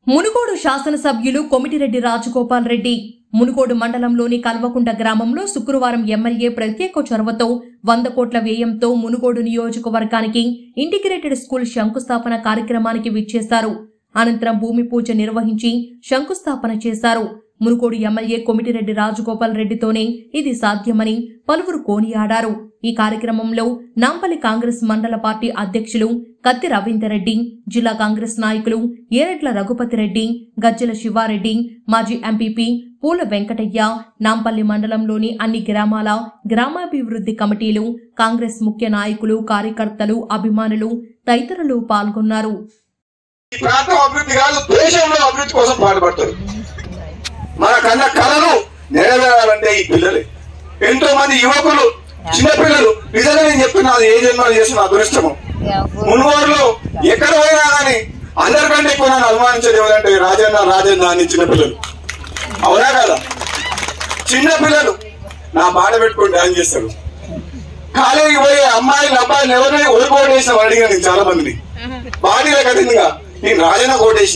మునుగోడు శాసనసభ్యులు కొమిటిరెడ్డి రాజగోపాల్ రెడ్డి మునుగోడు మండలంలోని కల్వకుంట గ్రామంలో శుక్రవారం ఎమ్మెల్యే ప్రత్యేక చొరవతో వంద కోట్ల వ్యయంతో మునుగోడు నియోజకవర్గానికి ఇంటిగ్రేటెడ్ స్కూల్ శంకుస్థాపన కార్యక్రమానికి విచ్చేశారు అనంతరం భూమి పూజ నిర్వహించి శంకుస్థాపన చేశారు మునుగోడు ఎమ్మెల్యే కొమిటిరెడ్డి రాజగోపాల్ రెడ్డితోనే ఇది సాధ్యమని పలువురు కోనియాడారు ఈ కార్యక్రమంలో నాంపల్లి కాంగ్రెస్ మండల పార్టీ అధ్యక్షులు కత్తి రవీందర్ రెడ్డి జిల్లా కాంగ్రెస్ నాయకులు ఏరెడ్ల రఘుపతి రెడ్డి గజ్జల శివారెడ్డి మాజీ ఎంపీపీ పూల వెంకటయ్య నాంపల్లి మండలంలోని అన్ని గ్రామాల గ్రామాభివృద్ధి కమిటీలు కాంగ్రెస్ ముఖ్య నాయకులు కార్యకర్తలు అభిమానులు తదితరులు పాల్గొన్నారు ఈ ప్రాంతం అభివృద్ధి కాదు దేశంలో అభివృద్ధి కోసం పాటుపడతారు మన కన్న కళలు నెరవేరాలంటే ఈ పిల్లలే ఎంతో మంది యువకులు చిన్నపిల్లలు నిజంగా నేను చెప్తున్నాను ఏ జన్మలు చేస్తున్న అదృష్టము మున్వారులో ఎక్కడ పోయినా కానీ అందరికంటే ఎక్కువ నన్ను అనుమానించేది ఎవరంటే రాజన్న రాజన్న అని చిన్నపిల్లలు అవునా కదా చిన్నపిల్లలు నా పాట పెట్టుకుని డాన్స్ చేస్తారు కాలేజీకి పోయే అమ్మాయిలు అబ్బాయిలు ఎవరినైనా ఓడిపోవడం చేసిన అడిగాను నేను చాలా మందిని పార్టీలకు అతీతంగా నేను రాజన్న కోటేసి